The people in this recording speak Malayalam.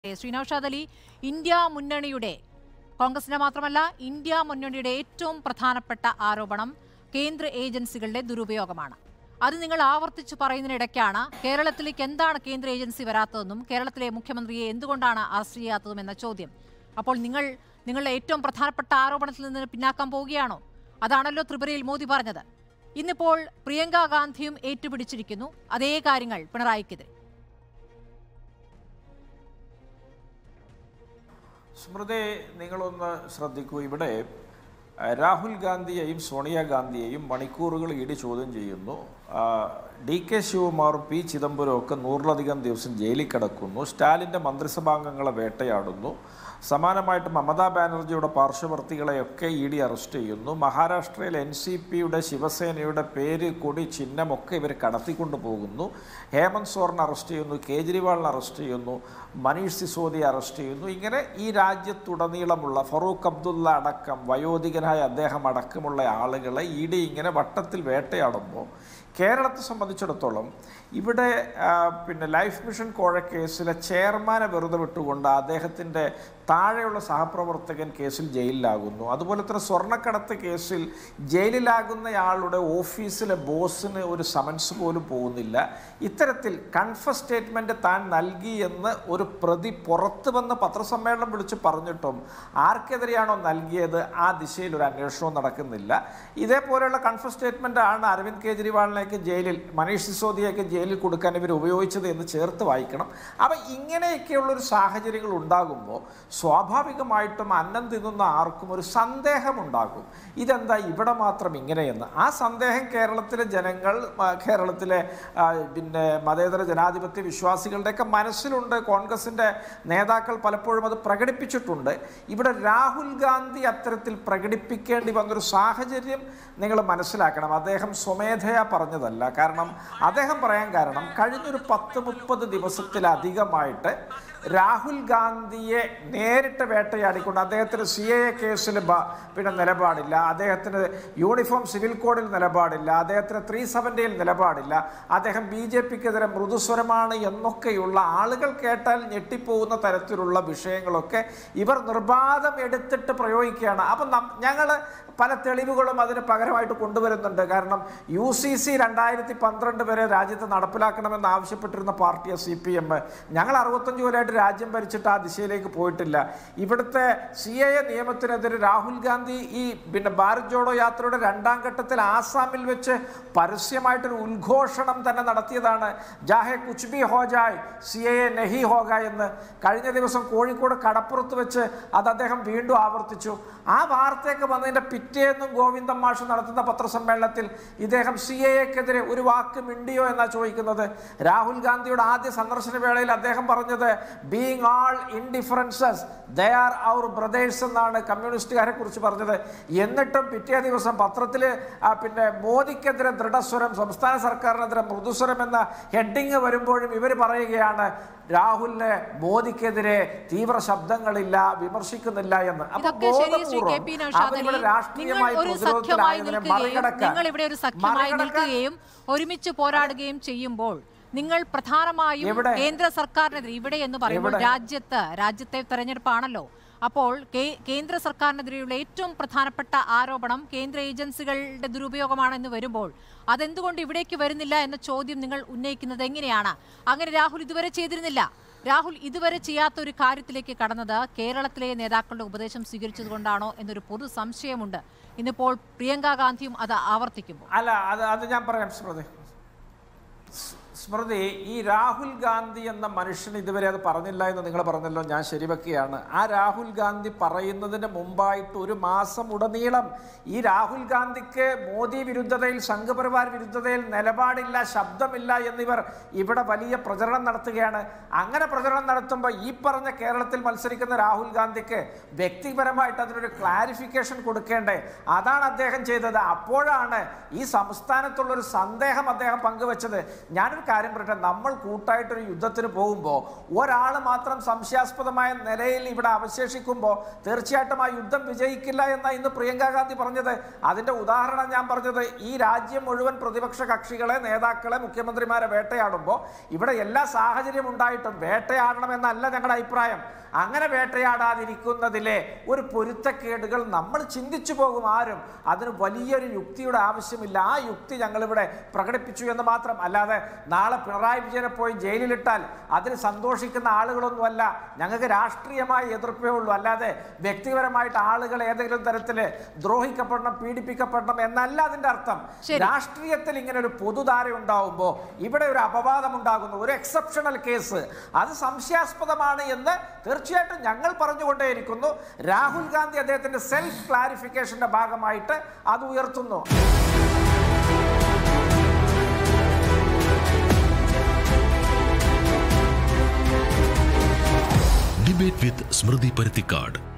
ശ്രീനൌഷാദ് അലി ഇന്ത്യ മുന്നണിയുടെ കോൺഗ്രസിന്റെ മാത്രമല്ല ഇന്ത്യ മുന്നണിയുടെ ഏറ്റവും പ്രധാനപ്പെട്ട ആരോപണം കേന്ദ്ര ഏജൻസികളുടെ ദുരുപയോഗമാണ് അത് നിങ്ങൾ ആവർത്തിച്ചു പറയുന്നതിനിടയ്ക്കാണ് കേരളത്തിലേക്ക് എന്താണ് കേന്ദ്ര ഏജൻസി വരാത്തതെന്നും കേരളത്തിലെ മുഖ്യമന്ത്രിയെ എന്തുകൊണ്ടാണ് അറസ്റ്റ് ചെയ്യാത്തതും എന്ന ചോദ്യം അപ്പോൾ നിങ്ങൾ നിങ്ങളുടെ ഏറ്റവും പ്രധാനപ്പെട്ട ആരോപണത്തിൽ നിന്ന് പിന്നാക്കാൻ പോവുകയാണോ അതാണല്ലോ ത്രിപുരയിൽ മോദി പറഞ്ഞത് ഇന്നിപ്പോൾ പ്രിയങ്ക ഗാന്ധിയും ഏറ്റുപിടിച്ചിരിക്കുന്നു അതേ കാര്യങ്ങൾ പിണറായിക്കെതിരെ സ്മൃതി നിങ്ങളൊന്ന് ശ്രദ്ധിക്കൂ ഇവിടെ അഹ്, രാഹുൽ ഗാന്ധിയെയും സോണിയാഗാന്ധിയെയും മണിക്കൂറുകൾ ഇടി ചോദ്യം ചെയ്യുന്നു ആ, ഡി കെ ശിവകുമാറും പി ചിദംബരവും ഒക്കെ നൂറിലധികം ദിവസം ജയിലിൽ കിടക്കുന്നു സ്റ്റാലിൻ്റെ മന്ത്രിസഭാംഗങ്ങളെ വേട്ടയാടുന്നു സമാനമായിട്ട് മമതാ ബാനർജിയുടെ പാർശ്വവർത്തികളെയൊക്കെ ഇ ഡി അറസ്റ്റ് ചെയ്യുന്നു മഹാരാഷ്ട്രയിൽ എൻ സി പിയുടെ ശിവസേനയുടെ പേര് കൊടി ചിഹ്നമൊക്കെ ഇവർ കടത്തിക്കൊണ്ടു പോകുന്നു ഹേമന്ത് സോറിനെ അറസ്റ്റ് ചെയ്യുന്നു കേജ്രിവാളിനെ അറസ്റ്റ് ചെയ്യുന്നു മനീഷ് സിസോദിയെ അറസ്റ്റ് ചെയ്യുന്നു ഇങ്ങനെ ഈ രാജ്യത്തുടനീളമുള്ള ഫറൂഖ് അബ്ദുള്ള അടക്കം വയോധികനായ അദ്ദേഹം അടക്കമുള്ള ആളുകളെ ഇ ഡി ഇങ്ങനെ വട്ടത്തിൽ വേട്ടയാടുമ്പോൾ കേരളത്തെ സംബന്ധിച്ചിടത്തോളം ഇവിടെ ആ, പിന്നെ ലൈഫ് മിഷൻ കോഴ കേസിലെ ചെയർമാനെ വെറുതെ വിട്ടുകൊണ്ട് അദ്ദേഹത്തിൻ്റെ താഴെയുള്ള സഹപ്രവർത്തകൻ കേസിൽ ജയിലിലാകുന്നു അതുപോലെ തന്നെ സ്വർണ്ണക്കടത്ത് കേസിൽ ജയിലിലാകുന്നയാളുടെ ഓഫീസിലെ ബോസിന് ഒരു സമൻസ് പോലും പോകുന്നില്ല ഇത്തരത്തിൽ കൺഫസ് സ്റ്റേറ്റ്മെൻറ്റ് താൻ നൽകി എന്ന് ഒരു പ്രതി പുറത്ത് വന്ന് പത്രസമ്മേളനം വിളിച്ച് പറഞ്ഞിട്ടും ആർക്കെതിരെയാണോ നൽകിയത് ആ ദിശയിൽ ഒരു അന്വേഷണവും നടക്കുന്നില്ല ഇതേപോലെയുള്ള കൺഫസ് സ്റ്റേറ്റ്മെൻ്റ് ആണ് അരവിന്ദ് കെജ്രിവാളിലേക്ക് ജയിലിൽ മനീഷ് സിസോദിയൊക്കെ ജയിലിൽ കൊടുക്കാൻ ഇവർ ഉപയോഗിച്ചത് എന്ന് ചേർത്ത് വായിക്കണം അപ്പം ഇങ്ങനെയൊക്കെയുള്ളൊരു സാഹചര്യങ്ങൾ ഉണ്ടാകുമ്പോൾ സ്വാഭാവികമായിട്ടും അന്നം തിന്നുന്ന ആർക്കും ഒരു സന്ദേഹമുണ്ടാകും ഇതെന്താ ഇവിടെ മാത്രം ഇങ്ങനെയെന്ന് ആ സന്ദേഹം കേരളത്തിലെ ജനങ്ങൾ ആ, കേരളത്തിലെ ആ, പിന്നെ മതേതര ജനാധിപത്യ വിശ്വാസികളുടെയൊക്കെ മനസ്സിലുണ്ട് കോൺഗ്രസിൻ്റെ നേതാക്കൾ പലപ്പോഴും അത് പ്രകടിപ്പിച്ചിട്ടുണ്ട് ഇവിടെ രാഹുൽ ഗാന്ധി അത്തരത്തിൽ പ്രകടിപ്പിക്കേണ്ടി വന്നൊരു സാഹചര്യം നിങ്ങൾ മനസ്സിലാക്കണം അദ്ദേഹം സ്വമേധയാ പറഞ്ഞതല്ല കാരണം അദ്ദേഹം പറയാൻ കാരണം കഴിഞ്ഞൊരു പത്ത് മുപ്പത് ദിവസത്തിലധികമായിട്ട് രാഹുൽ ഗാന്ധിയെ നേരിട്ട് വേട്ടയാടിക്കൊണ്ട് അദ്ദേഹത്തിന് സി എ കേസിൽ ബ- പിന്നെ നിലപാടില്ല അദ്ദേഹത്തിന് യൂണിഫോം സിവിൽ കോഡിൽ നിലപാടില്ല അദ്ദേഹത്തിന് ത്രീ സെവൻറ്റിയിൽ നിലപാടില്ല അദ്ദേഹം ബി ജെ പിക്കെതിരെ മൃദുസ്വരമാണ് എന്നൊക്കെയുള്ള ആളുകൾ കേട്ടാൽ ഞെട്ടിപ്പോകുന്ന തരത്തിലുള്ള വിഷയങ്ങളൊക്കെ ഇവർ നിർബാധം എടുത്തിട്ട് പ്രയോഗിക്കുകയാണ് അപ്പം ഞങ്ങൾ പല തെളിവുകളും അതിന് പകരമായിട്ട് കൊണ്ടുവരുന്നുണ്ട് കാരണം യു സി സി രണ്ടായിരത്തി പന്ത്രണ്ട് വരെ രാജ്യത്ത് നടപ്പിലാക്കണമെന്ന് ആവശ്യപ്പെട്ടിരുന്ന പാർട്ടിയാണ് സി പി എം ഞങ്ങൾ അറുപത്തഞ്ച് കൊല്ലമായിട്ട് രാജ്യം ഭരിച്ചിട്ട് ആ ദിശയിലേക്ക് പോയിട്ടില്ല ഇവിടുത്തെ സി എ നിയമത്തിനെതിരെ രാഹുൽ ഗാന്ധി ഈ പിന്നെ ഭാരത് ജോഡോ യാത്രയുടെ രണ്ടാം ഘട്ടത്തിൽ ആസാമിൽ വെച്ച് പരസ്യമായിട്ടൊരു ഉദ്ഘോഷണം തന്നെ നടത്തിയതാണ് ജാഹെ കുച്ച് ബി ഹോ ജായ് സി എ നഹി ഹോഗ എന്ന് കഴിഞ്ഞ ദിവസം കോഴിക്കോട് കടപ്പുറത്ത് വെച്ച് അത് അദ്ദേഹം വീണ്ടും ആവർത്തിച്ചു ആ വാർത്തയൊക്കെ വന്നതിൻ്റെ പിറ്റേന്നും ഗോവിന്ദൻ മാഷ് നടത്തുന്ന പത്രസമ്മേളനത്തിൽ ഇദ്ദേഹം സി എക്കെതിരെ ഒരു വാക്ക് മിണ്ടിയോ എന്നാണ് ചോദിക്കുന്നത് രാഹുൽ ഗാന്ധിയുടെ ആദ്യ സന്ദർശന വേളയിൽ അദ്ദേഹം പറഞ്ഞത് being all indifferences they are our brothers എന്നാണ് കമ്മ്യൂണിസ്റ്റുകാരെ കുറിച്ച് പറഞ്ഞത് എന്നിട്ടും പിറ്റേ ദിവസം പത്രത്തിൽ പിന്നെ മോദിക്കെതിരെ ദൃഢസ്വരം സംസ്ഥാന സർക്കാരിനെതിരെ മൃദുസ്വരം എന്ന ഹെഡിങ് വരുമ്പോഴും ഇവർ പറയുകയാണ് രാഹുലിന് മോദിക്കെതിരെ തീവ്ര ശബ്ദങ്ങളില്ല വിമർശിക്കുന്നില്ല എന്ന് അപ്പൊ ഇതൊക്കെ ശരി ശ്രീ കെ പി ബോധപൂർവ്വം നൗഷാദ് അവരിവിടെ അലി നിങ്ങൾ രാഷ്ട്രീയമായി ഒരു സഖ്യമായി പ്രതിരോധത്തിലായതിനെ നിൽക്കുകയും മറികടക്കാൻ നിങ്ങൾ ഇവിടെ ഒരു സഖ്യമായി മറികടക്കാൻ നിൽക്കുകയും ഒരുമിച്ച് പോരാടുകയും ചെയ്യുമ്പോൾ നിങ്ങൾ പ്രധാനമായും എവിടെ? കേന്ദ്ര സർക്കാരിനെതിരെ ഇവിടെ എന്ന് പറയുമ്പോൾ എവിടെ? രാജ്യത്ത് രാജ്യത്തെ തെരഞ്ഞെടുപ്പാണല്ലോ അപ്പോൾ കേ- കേന്ദ്ര സർക്കാരിനെതിരെയുള്ള ഏറ്റവും പ്രധാനപ്പെട്ട ആരോപണം കേന്ദ്ര ഏജൻസികളുടെ ദുരുപയോഗമാണെന്ന് വരുമ്പോൾ അതെന്തുകൊണ്ട് ഇവിടേക്ക് വരുന്നില്ല എന്ന ചോദ്യം നിങ്ങൾ ഉന്നയിക്കുന്നത് എങ്ങനെയാണ് അങ്ങനെ രാഹുൽ ഇതുവരെ ചെയ്തിരുന്നില്ല രാഹുൽ ഇതുവരെ ചെയ്യാത്ത ഒരു കാര്യത്തിലേക്ക് കടന്നത് കേരളത്തിലെ നേതാക്കളുടെ ഉപദേശം സ്വീകരിച്ചതുകൊണ്ടാണോ എന്നൊരു പൊതു സംശയമുണ്ട് ഇന്നിപ്പോൾ പ്രിയങ്ക ഗാന്ധിയും അത് ആവർത്തിക്കുമ്പോൾ അല്ല അത് അത് ഞാൻ പറയാം സ്മൃതി സ്- സ്മൃതി ഈ രാഹുൽ ഗാന്ധി എന്ന മനുഷ്യൻ ഇതുവരെ അത് പറഞ്ഞില്ല എന്ന് നിങ്ങൾ പറഞ്ഞല്ലോ ഞാൻ ശരിവെക്കുകയാണ് ആ രാഹുൽ ഗാന്ധി പറയുന്നതിന് മുമ്പായിട്ട് ഒരു മാസം ഉടനീളം ഈ രാഹുൽ ഗാന്ധിക്ക് മോദി വിരുദ്ധതയിൽ സംഘപരിവാർ വിരുദ്ധതയിൽ നിലപാടില്ല ശബ്ദമില്ല എന്നിവർ ഇവിടെ വലിയ പ്രചരണം നടത്തുകയാണ് അങ്ങനെ പ്രചരണം നടത്തുമ്പോൾ ഈ പറഞ്ഞ കേരളത്തിൽ മത്സരിക്കുന്ന രാഹുൽ ഗാന്ധിക്ക് വ്യക്തിപരമായിട്ട് അതിനൊരു ക്ലാരിഫിക്കേഷൻ കൊടുക്കേണ്ടേ അതാണ് അദ്ദേഹം ചെയ്തത് അപ്പോഴാണ് ഈ സംസ്ഥാനത്തുള്ളൊരു സന്ദേഹം അദ്ദേഹം പങ്കുവച്ചത് ഞാനൊരു കാര്യം പറയട്ടെ നമ്മൾ കൂട്ടായിട്ടൊരു യുദ്ധത്തിന് പോകുമ്പോൾ ഒരാൾ മാത്രം സംശയാസ്പദമായ നിലയിൽ ഇവിടെ അവശേഷിക്കുമ്പോൾ തീർച്ചയായിട്ടും ആ യുദ്ധം വിജയിക്കില്ല എന്ന ഇന്ന് പ്രിയങ്ക ഗാന്ധി പറഞ്ഞത് അതിന്റെ ഉദാഹരണം ഞാൻ പറഞ്ഞത് ഈ രാജ്യം മുഴുവൻ പ്രതിപക്ഷ കക്ഷികളെ നേതാക്കളെ മുഖ്യമന്ത്രിമാരെ വേട്ടയാടുമ്പോൾ ഇവിടെ എല്ലാ സാഹചര്യം ഉണ്ടായിട്ടും വേട്ടയാടണമെന്നല്ല ഞങ്ങളുടെ അഭിപ്രായം അങ്ങനെ വേട്ടയാടാതിരിക്കുന്നതിലെ ഒരു പൊരുത്തക്കേടുകൾ നമ്മൾ ചിന്തിച്ചു പോകും ആരും അതിന് വലിയൊരു യുക്തിയുടെ ആവശ്യമില്ല ആ യുക്തി ഞങ്ങളിവിടെ പ്രകടിപ്പിച്ചു എന്ന് മാത്രം അല്ലാതെ നാളെ പിണറായി വിജയനെ പോയി ജയിലിലിട്ടാൽ അതിന് സന്തോഷിക്കുന്ന ആളുകളൊന്നുമല്ല ഞങ്ങൾക്ക് രാഷ്ട്രീയമായ എതിർപ്പേ ഉള്ളൂ അല്ലാതെ വ്യക്തിപരമായിട്ട് ആളുകൾ ഏതെങ്കിലും തരത്തിൽ ദ്രോഹിക്കപ്പെടണം പീഡിപ്പിക്കപ്പെടണം എന്നല്ല അതിന്റെ അർത്ഥം ശരി. രാഷ്ട്രീയത്തിൽ ഇങ്ങനെ ഒരു പൊതുധാര ഉണ്ടാവുമ്പോൾ ഇവിടെ ഒരു അപവാദം ഉണ്ടാകുന്നു ഒരു എക്സെപ്ഷണൽ കേസ് അത് സംശയാസ്പദമാണ് എന്ന് തീർച്ചയായിട്ടും ഞങ്ങൾ പറഞ്ഞുകൊണ്ടേയിരിക്കുന്നു രാഹുൽ ഗാന്ധി അദ്ദേഹത്തിന്റെ സെൽഫ് ക്ലാരിഫിക്കേഷന്റെ ഭാഗമായിട്ട് അത് ഉയർത്തുന്നു ഡിബേറ്റ് വിത്ത് സ്മൃതി പരുത്തിക്കാട്